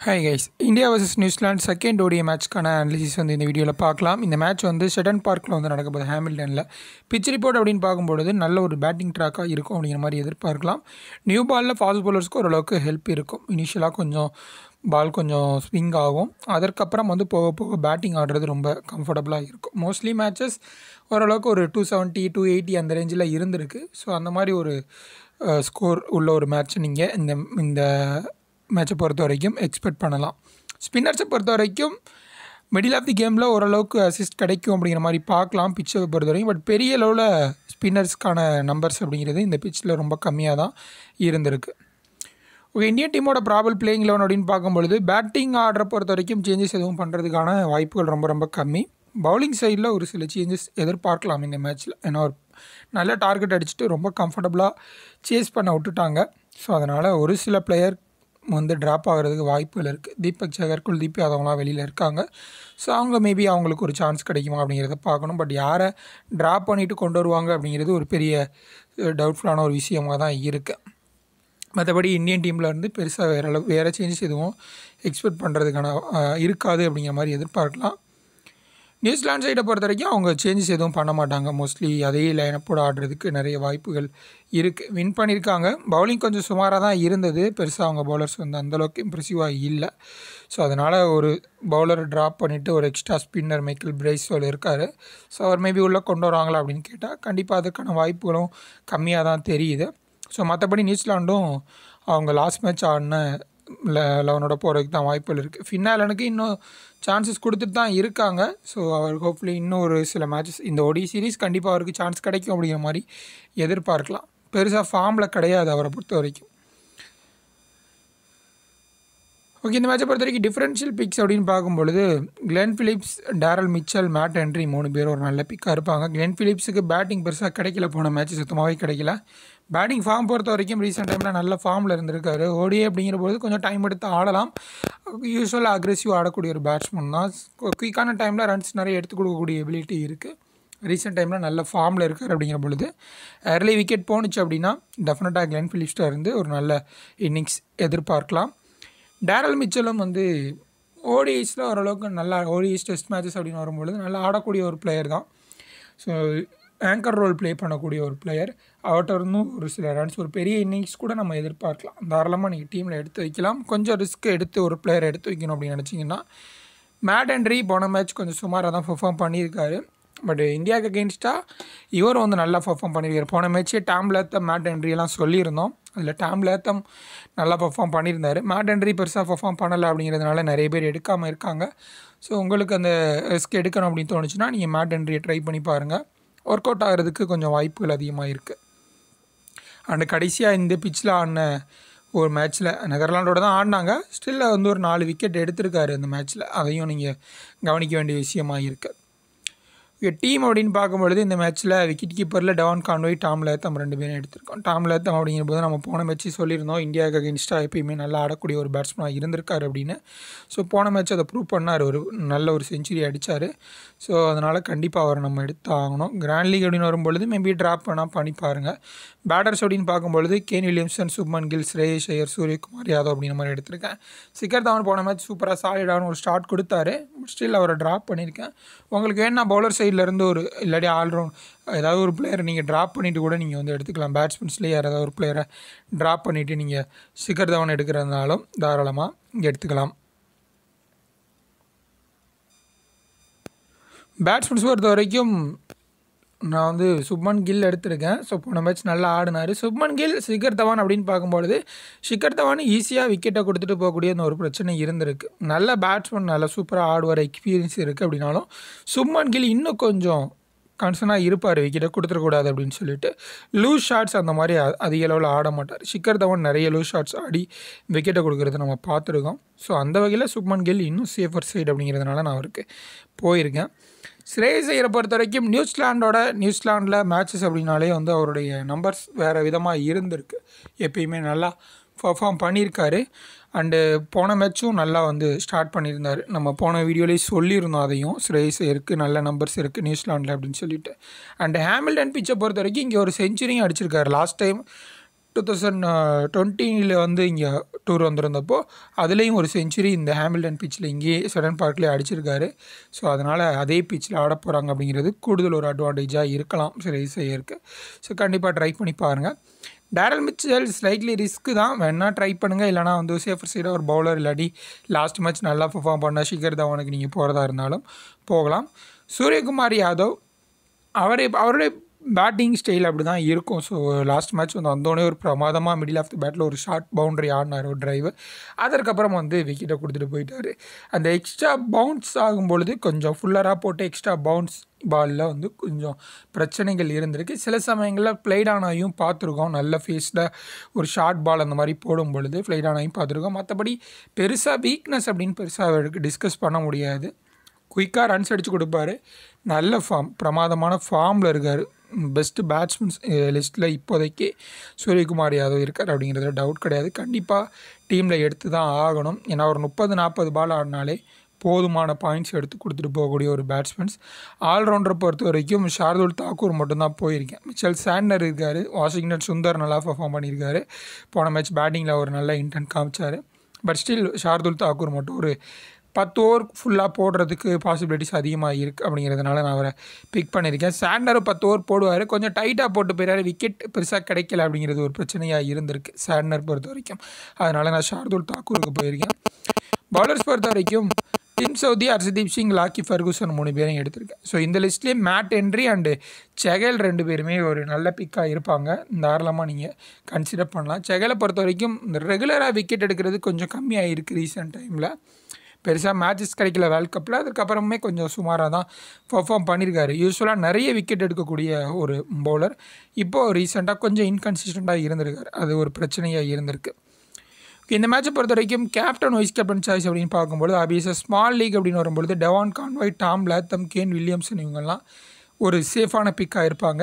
hi guys India vs New Zealand second ஓடிய மேட்ச்க்கான analysis வந்து இந்த வீடியோவில் பார்க்கலாம் இந்த மேட்ச் வந்து ஷெடன் பார்க்கில் வந்து நடக்க போகுது ஹேமில்டனில் பிச் ரிப்போர்ட் அப்படின்னு பார்க்கும்பொழுது நல்ல ஒரு பேட்டிங் ட்ராக்காக இருக்கும் அப்படிங்கிற மாதிரி எதிர்பார்க்கலாம் நியூ பாலில் ஃபாஸ்ட் பவுலர்ஸ்க்கு ஓரளவுக்கு ஹெல்ப் இருக்கும் இனிஷியலாக கொஞ்சம் பால் கொஞ்சம் ஸ்விங் ஆகும் அதற்கப்புறம் வந்து போக போக பேட்டிங் ஆடுறது ரொம்ப கம்ஃபர்டபுளாக இருக்கும் மோஸ்ட்லி மேட்சஸ் ஓரளவுக்கு ஒரு டூ செவன்ட்டி டூ எயிட்டி அந்த ரேஞ்சில் இருந்திருக்கு ஸோ அந்த மாதிரி ஒரு ஸ்கோர் உள்ள ஒரு மேட்ச் நீங்கள் இந்த இந்த மேட்சை பொறுத்த வரைக்கும் எக்ஸ்பெக்ட் பண்ணலாம் ஸ்பின்னர்ஸை பொறுத்த வரைக்கும் மிடில் ஆஃப் தி கேமில் ஓரளவுக்கு அசிஸ்ட் கிடைக்கும் அப்படிங்கிற மாதிரி பார்க்கலாம் பிச்சை பொறுத்த வரைக்கும் பட் பெரிய லெவலில் ஸ்பின்னர்ஸ்க்கான நம்பர்ஸ் அப்படிங்கிறது இந்த பிச்சில் ரொம்ப கம்மியாக தான் இருந்திருக்கு ஓகே இந்தியன் டீமோட ப்ராபல் பிளேயிங் லெவன் அப்படின்னு பார்க்கும்பொழுது பேட்டிங் ஆர்டரை பொறுத்த வரைக்கும் சேஞ்சஸ் எதுவும் பண்ணுறதுக்கான வாய்ப்புகள் ரொம்ப ரொம்ப கம்மி பவுலிங் சைடில் ஒரு சில சேஞ்சஸ் எதிர்பார்க்கலாம் இந்த மேட்ச்சில் ஏன்னா ஒரு நல்ல டார்கெட் அடிச்சுட்டு ரொம்ப கம்ஃபர்டபுளாக சேஸ் பண்ண விட்டுட்டாங்க ஸோ அதனால் ஒரு சில பிளேயர் வந்து ட்ராப் ஆகிறதுக்கு வாய்ப்புகள் இருக்குது தீபக் சகர் குல்தீப் யாதவ்லாம் வெளியில் இருக்காங்க ஸோ அவங்க மேபி அவங்களுக்கு ஒரு சான்ஸ் கிடைக்குமா அப்படிங்கிறத பார்க்கணும் பட் யாரை ட்ராப் பண்ணிவிட்டு கொண்டு வருவாங்க அப்படிங்கிறது ஒரு பெரிய டவுட்ஃபுல்லான ஒரு விஷயமாக தான் இருக்குது மற்றபடி இந்தியன் டீமில் இருந்து பெருசாக வேறு அளவு வேறு சேஞ்சஸ் எதுவும் எக்ஸ்பெக்ட் பண்ணுறதுக்கான இருக்காது அப்படிங்கிற மாதிரி எதிர்பார்க்கலாம் நியூசிலாந்து சைடை பொறுத்த வரைக்கும் அவங்க சேஞ்சஸ் எதுவும் பண்ண மாட்டாங்க மோஸ்ட்லி அதே லைனப்போட ஆடுறதுக்கு நிறைய வாய்ப்புகள் இருக்குது வின் பண்ணியிருக்காங்க பவுலிங் கொஞ்சம் சுமாராக தான் இருந்தது பெருசாக அவங்க பவுலர்ஸ் வந்து அந்தளவுக்கு இம்ப்ரெசிவாக இல்லை ஸோ அதனால் ஒரு பவுலரை ட்ராப் பண்ணிவிட்டு ஒரு எக்ஸ்ட்ரா ஸ்பின்னர் மைக்கேல் பிரைஸ்வால் இருக்கார் ஸோ அவர் மேபி உள்ளே கொண்டு வராங்களா அப்படின்னு கேட்டால் கண்டிப்பாக அதுக்கான வாய்ப்புகளும் கம்மியாக தான் தெரியுது ஸோ மற்றபடி நியூசிலாண்டும் அவங்க லாஸ்ட் மேட்ச் ஆடின லெவனோட போகிறதுக்கு தான் வாய்ப்புகள் இருக்குது ஃபின்னாலனுக்கு இன்னும் சான்சஸ் கொடுத்துட்டு தான் இருக்காங்க ஸோ அவர் ஹோப்ஃபுல்லி இன்னும் ஒரு சில மேட்சஸ் இந்த ஒடி சீரீஸ் கண்டிப்பாக அவருக்கு சான்ஸ் கிடைக்கும் அப்படிங்கிற மாதிரி எதிர்பார்க்கலாம் பெருசாக ஃபார்மில் கிடையாது அவரை பொறுத்த வரைக்கும் ஓகே இந்த மேட்சை பொறுத்த வரைக்கும் டிஃப்ரென்ஷியல் பிக்ஸ் அப்படின்னு பார்க்கும்பொழுது Glenn Phillips Daryl Mitchell Matt Henry மூணு பேர் ஒரு நல்ல பிக்காக இருப்பாங்க கிளென் ஃபிலிப்ஸுக்கு பேட்டிங் பெருசாக கிடைக்கல போன மேட்ச் சுத்தமாகவே கிடைக்கல பேட்டிங் ஃபார்ம் பொறுத்த வரைக்கும் ரீசெண்ட் டைமில் நல்ல ஃபார்மில் இருந்திருக்காரு ஓடிஏ அப்படிங்கிற போது கொஞ்சம் டைம் எடுத்து ஆடலாம் யூஸ்வலாக அக்ரெசிவ் ஆடக்கூடிய ஒரு பேட்ஸ்மேன் தான் குயிக்கான டைமில் ரன்ஸ் நிறைய எடுத்து கொடுக்கக்கூடிய எபிலிட்டி இருக்குது ரீசெண்ட் டைமில் நல்ல ஃபார்மில் இருக்கார் அப்படிங்கிற பொழுது ஏர்லி விக்கெட் போணுச்சு அப்படின்னா டெஃபினட்டாக கிளென் ஃபிலிப்ஸ்டாக இருந்து ஒரு நல்ல இன்னிங்ஸ் எதிர்பார்க்கலாம் டேரல் மிச்சலும் வந்து ஓடிஐஸில் ஓரளவுக்கு நல்லா ஓடிஐஸ் டெஸ்ட் மேட்சஸ் அப்படின்னு வரும்பொழுது நல்லா ஆடக்கூடிய ஒரு பிளேயர் தான் ஸோ ஆங்கர் ரோல் ப்ளே பண்ணக்கூடிய ஒரு பிளேயர் அவர்கிட்ட இருந்தும் ஒரு சில ரன்ஸ் ஒரு பெரிய இன்னிங்ஸ் கூட நம்ம எதிர்பார்க்கலாம் தாராளமாக நீங்கள் டீமில் எடுத்து வைக்கலாம் கொஞ்சம் ரிஸ்க் எடுத்து ஒரு பிளேயர் எடுத்து வைக்கணும் அப்படின்னு நினச்சிங்கன்னா மேட் அண்ட்ரி போன மேட்ச் கொஞ்சம் சுமாராக தான் பெர்ஃபார்ம் பண்ணியிருக்காரு பட் இந்தியாவுக்கு அகெயின்ஸ்டாக இவரும் வந்து நல்லா பர்ஃபார்ம் பண்ணியிருக்காரு போன மேட்ச்சே டேம்லேத்தம் மேட் என்ட்ரியெல்லாம் சொல்லியிருந்தோம் அதில் டேம்லேத்தம் நல்லா பர்ஃபார்ம் பண்ணியிருந்தார் மேட் என்ட்ரி பெருசாக பர்ஃபார்ம் பண்ணலை அப்படிங்கிறதுனால நிறைய பேர் எடுக்காமல் இருக்காங்க ஸோ உங்களுக்கு அந்த ரிஸ்க் எடுக்கணும் அப்படின்னு தோணுச்சுன்னா நீங்கள் மேட் என்ட்ரியை ட்ரை பண்ணி பாருங்கள் ஒர்க் அவுட் ஆகிறதுக்கு கொஞ்சம் வாய்ப்புகள் அதிகமாக இருக்குது அண்டு கடைசியாக இந்த பிச்சில் ஆடின ஒரு மேட்ச்சில் நெதர்லாண்டோட தான் ஆடினாங்க ஸ்டில்ல வந்து ஒரு நாலு விக்கெட் எடுத்திருக்காரு இந்த மேட்ச்சில் அதையும் நீங்கள் கவனிக்க வேண்டிய விஷயமாக இருக்குது டீம் அப்படின்னு பார்க்கும்பொழுது இந்த மேட்ச்சில் விக்கெட் கீப்பரில் டவான் கான்வாய் டாம் லேத்தம் ரெண்டு பேரும் எடுத்திருக்கோம் டாம் லேத்தம் அப்படிங்கிற போது நம்ம போன மேட்ச்சு சொல்லியிருந்தோம் இந்தியாவுக்கு அகேன்ஸ்டாக எப்பயுமே நல்லா ஆடக்கூடிய ஒரு பேட்ஸ்மேனாக இருந்திருக்காரு அப்படின்னு ஸோ போன மேட்ச் அதை ப்ரூவ் பண்ணார் ஒரு நல்ல ஒரு செஞ்சுரி அடித்தார் ஸோ அதனால் கண்டிப்பாக அவரை நம்ம எடுத்து ஆகணும் கிராண்ட் லீக் அப்படின்னு வரும்பொழுது மேபி ட்ராப் பண்ணால் பண்ணி பாருங்கள் பேட்டர்ஸ் அப்படின்னு பார்க்கும்பொழுது கேன் வில்லியம்சன் சுப்மன் கில் ஸ்ரேயஸ் ஐயர் சூரியகுமார் யாதவ் அப்படிங்கிற மாதிரி எடுத்திருக்கேன் சிக்கர் தவன் போன மேட்ச் சூப்பராக சாலிடான ஒரு ஸ்டார்ட் கொடுத்தாரு ஸ்டில் அவரை ட்ராப் பண்ணியிருக்கேன் உங்களுக்கு வேணா பவுலர் சைட்லேருந்து ஒரு இல்லாட்டி ஆல்ரவுண்ட் ஏதாவது ஒரு பிளேயரை நீங்கள் ட்ராப் பண்ணிவிட்டு கூட நீங்கள் வந்து எடுத்துக்கலாம் பேட்ஸ்மேன்ஸ்லேயே யாராவது ஒரு பிளேயரை ட்ராப் பண்ணிவிட்டு நீங்கள் சிக்கர் தவன் எடுக்கிறதுனாலும் தாராளமாக இங்கே எடுத்துக்கலாம் பேட்ஸ்மேன்ஸ் பொறுத்த வரைக்கும் நான் வந்து சுப்மன் கில் எடுத்திருக்கேன் ஸோ போன மேட்ச் நல்லா ஆடினார் சுப்மன் கில் சிக்கர் தவான் அப்படின்னு பார்க்கும்பொழுது ஷிக்கர் தவான் ஈஸியாக விக்கெட்டை கொடுத்துட்டு போகக்கூடிய அந்த ஒரு பிரச்சனை இருந்திருக்கு நல்ல பேட்ஸ்மேன் நல்லா சூப்பராக ஆடுவார் எக்ஸ்பீரியன்ஸ் இருக்குது அப்படின்னாலும் சுப்மன் கில் இன்னும் கொஞ்சம் கன்சர்னாக இருப்பார் விக்கெட்டை கொடுத்துடக்கூடாது அப்படின்னு சொல்லிட்டு லூஸ் ஷாட்ஸ் அந்த மாதிரி அதிக அளவில் ஆட மாட்டார் ஷிக்கர் தவன் நிறைய லூஸ் ஷாட்ஸ் ஆடி விக்கெட்டை கொடுக்குறத நம்ம பார்த்துருக்கோம் ஸோ அந்த வகையில் சுப்மன் கில் இன்னும் சேஃபர் சைடு அப்படிங்கிறதுனால நான் அவருக்கு போயிருக்கேன் ஸ்ரேயஸ் ஐயரை பொறுத்த வரைக்கும் நியூசிலாண்டோட நியூசிலாண்டில் மேட்சஸ் அப்படின்னாலே வந்து அவருடைய நம்பர்ஸ் வேறு விதமாக இருந்திருக்கு எப்பயுமே நல்லா பர்ஃபார்ம் பண்ணியிருக்காரு அண்டு போன மேட்ச்சும் நல்லா வந்து ஸ்டார்ட் பண்ணியிருந்தார் நம்ம போன வீடியோலேயே சொல்லியிருந்தோம் அதையும் ஸ்ரேயஸ் இருக்குது நல்ல நம்பர்ஸ் இருக்குது நியூசிலாண்டில் அப்படின்னு சொல்லிட்டு அண்டு ஹேமில்டன் பிச்சை பொறுத்த வரைக்கும் இங்கே ஒரு செஞ்சுரியும் அடிச்சிருக்காரு லாஸ்ட் டைம் டூ தௌசண்ட் டுவெண்ட்டியில் வந்து இங்கே டூர் வந்திருந்தப்போ அதுலேயும் ஒரு செஞ்சுரி இந்த ஹேமில்டன் பிச்சில் இங்கேயே சடன் பார்க்லேயே அடிச்சிருக்காரு ஸோ அதனால் அதே பிச்சில் ஆட போகிறாங்க அப்படிங்கிறது கூடுதல் ஒரு அட்வான்டேஜாக இருக்கலாம் சரி செய்யறதுக்கு ஸோ கண்டிப்பாக ட்ரை பண்ணி பாருங்கள் டேரல் மிச்சல் ஸ்லைட்லி ரிஸ்க்கு தான் வேணால் ட்ரை பண்ணுங்கள் இல்லைனா வந்து சேஃபர் சைடாக ஒரு பவுலர் இல்லாட்டி லாஸ்ட் மேட்ச் நல்லா பர்ஃபார்ம் பண்ணால் ஷிகர் தவானுக்கு நீங்கள் போகிறதா இருந்தாலும் போகலாம் சூரியகுமார் யாதவ் அவரே அவருடைய பேட்டிங் ஸ்டைல் அப்படி தான் இருக்கும் ஸோ லாஸ்ட் மேட்ச் வந்து வந்தோடனே ஒரு பிரமாதமாக மிடில் ஆஃப் த பேட்டில் ஒரு ஷார்ட் பவுண்டரி ஆடினார் ஒரு டிரைவர் அதற்கப்புறம் வந்து விக்கெட்டை கொடுத்துட்டு போயிட்டார் அந்த எக்ஸ்ட்ரா பவுன்ஸ் ஆகும் பொழுது கொஞ்சம் ஃபுல்லராக போட்டு எக்ஸ்ட்ரா பவுன்ஸ் பாலில் வந்து கொஞ்சம் பிரச்சனைகள் இருந்திருக்கு சில சமயங்களில் பிளைடானாயும் பார்த்துருக்கோம் நல்ல ஃபேஸில் ஒரு ஷார்ட் பால் அந்த மாதிரி போடும் பொழுது பிளைடானாயும் பார்த்துருக்கோம் மற்றபடி பெருசாக வீக்னஸ் அப்படின்னு பெருசாக டிஸ்கஸ் பண்ண முடியாது குயிக்காக ரன்ஸ் அடித்து கொடுப்பாரு நல்ல ஃபார்ம் பிரமாதமான ஃபார்மில் இருக்கார் பெஸ்ட்டு பேட்ஸ்மேன்ஸ் லிஸ்ட்டில் இப்போதைக்கு சூரியகுமார் யாதவ் இருக்கார் அப்படிங்கிறதுல டவுட் கிடையாது கண்டிப்பாக டீமில் எடுத்து தான் ஆகணும் ஏன்னா ஒரு முப்பது நாற்பது பால் ஆடினாலே போதுமான பாயிண்ட்ஸ் எடுத்து கொடுத்துட்டு போகக்கூடிய ஒரு பேட்ஸ்மேன்ஸ் ஆல்ரவுண்டரை பொறுத்த வரைக்கும் ஷார்துல் தாக்கூர் மட்டும்தான் போயிருக்கேன் மிச்சல் சாண்டர் இருக்கார் வாஷிங்டன் சுந்தர் நல்லா பர்ஃபார்ம் பண்ணியிருக்காரு போன மேட்ச் பேட்டிங்கில் ஒரு நல்ல இன்டென்ட் காமிச்சார் பட் ஸ்டில் ஷார்துல் தாக்கூர் மட்டும் ஒரு பத்து ஓவர் ஃபுல்லாக போடுறதுக்கு பாசிபிலிட்டிஸ் அதிகமாக இருக்குது அப்படிங்கிறதுனால நான் அவரை பிக் பண்ணியிருக்கேன் சாண்டர் பத்து ஓவர் போடுவார் கொஞ்சம் டைட்டாக போட்டு போயிடாரு விக்கெட் பெருசாக கிடைக்கல அப்படிங்கிறது ஒரு பிரச்சனையாக இருந்திருக்கு சாண்டர் பொறுத்த வரைக்கும் அதனால் நான் ஷார்துல் தாக்கூருக்கு போயிருக்கேன் பவுலர்ஸ் பொறுத்த வரைக்கும் Tim Southee Harshdeep Singh Lockie Ferguson மூணு பேரையும் எடுத்திருக்கேன் ஸோ இந்த லிஸ்ட்லேயே மேட் என்ட்ரி அண்டு செகல் ரெண்டு பேருமே ஒரு நல்ல பிக்காக இருப்பாங்க தாராளமாக நீங்கள் கன்சிடர் பண்ணலாம் செகலை பொறுத்த வரைக்கும் இந்த ரெகுலராக விக்கெட் எடுக்கிறது கொஞ்சம் கம்மியாக இருக்குது ரீசெண்ட் டைமில் பெருசாக மேட்சஸ் கிடைக்கல வேர்ல்ட் கப்பில் அதுக்கப்புறமே கொஞ்சம் சுமாராக தான் பர்ஃபார்ம் பண்ணியிருக்காரு யூஸ்வலாக நிறைய விக்கெட் எடுக்கக்கூடிய ஒரு பவுலர் இப்போது ரீசெண்டாக கொஞ்சம் இன்கன்சிஸ்டண்ட்டாக இருந்திருக்காரு அது ஒரு பிரச்சனையாக இருந்திருக்கு இந்த மேட்சை பொறுத்த வரைக்கும் கேப்டன் வைஸ் கேப்டன் சாய்ஸ் அப்படின்னு பார்க்கும்போது ஆபியஸாக ஸ்மால் லீக் அப்படின்னு வரும்பொழுது Devon Conway Tom Latham Kane Williamson இவங்கெல்லாம் ஒரு சேஃபான பிக்காக இருப்பாங்க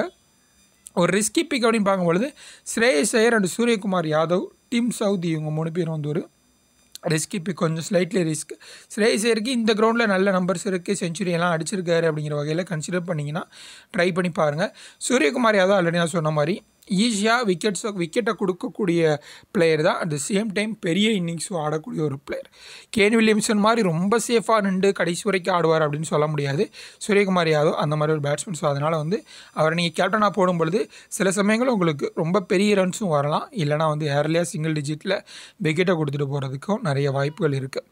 ஒரு ரிஸ்கி பிக் அப்படின்னு பார்க்கும்பொழுது Shreyas Iyer and Suryakumar Yadav Tim Southee இவங்க மூணு பேரும் வந்து ஒரு ரிஸ்க் இப்போ கொஞ்சம் ஸ்லைட்லி ரிஸ்க் ஸ்ரேயஸ் ஐயருக்கு இந்த கிரவுண்டில் நல்ல நம்பர்ஸ் இருக்குது செஞ்சுரி எல்லாம் அடிச்சிருக்காரு அப்படிங்கிற வகையில் கன்சிடர் பண்ணிங்கன்னா ட்ரை பண்ணி பாருங்கள் சூரியகுமார் யாதவ் ஆல்ரெடி நான் சொன்ன மாதிரி ஈஸியாக விக்கெட்ஸை விக்கெட்டை கொடுக்கக்கூடிய பிளேயர் தான் அட் த சேம் டைம் பெரிய இன்னிங்ஸும் ஆடக்கூடிய ஒரு பிளேயர் கேன் வில்லியம்சன் மாதிரி ரொம்ப சேஃபாக நின்று கடைசி வரைக்கும் ஆடுவார் அப்படின்னு சொல்ல முடியாது சூரியகுமார் யாதவ் அந்த மாதிரி ஒரு பேட்ஸ்மேன் ஸோ அதனால் வந்து அவரை நீங்கள் கேப்டனாக போடும் பொழுது சில சமயங்கள் உங்களுக்கு ரொம்ப பெரிய ரன்ஸும் வரலாம் இல்லைனா வந்து ஏர்லியாக சிங்கிள் டிஜிட்டில் விக்கெட்டை கொடுத்துட்டு போகிறதுக்கும் நிறைய வாய்ப்புகள் இருக்குது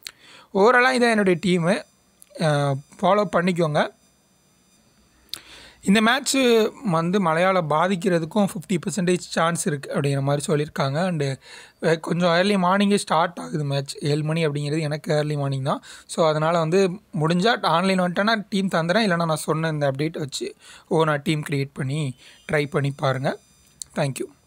ஓவராலாக இதான் என்னுடைய டீமு ஃபாலோ பண்ணிக்கோங்க இந்த மேட்ச்சு வந்து மலையாள பாதிக்கிறதுக்கும் ஃபிஃப்டி பர்சன்டேஜ் சான்ஸ் இருக்குது அப்படிங்கிற மாதிரி சொல்லியிருக்காங்க அண்டு கொஞ்சம் ஏர்லி மார்னிங்கே ஸ்டார்ட் ஆகுது மேட்ச் ஏழு மணி அப்படிங்கிறது எனக்கு ஏர்லி மார்னிங் தான் ஸோ அதனால் வந்து முடிஞ்சால் ஆன்லைன் வந்துட்டேன்னா டீம் தந்துடுறேன் இல்லைனா நான் சொன்ன இந்த அப்டேட் வச்சு ஓ நான் டீம் க்ரியேட் பண்ணி ட்ரை பண்ணி பாருங்கள் தேங்க்யூ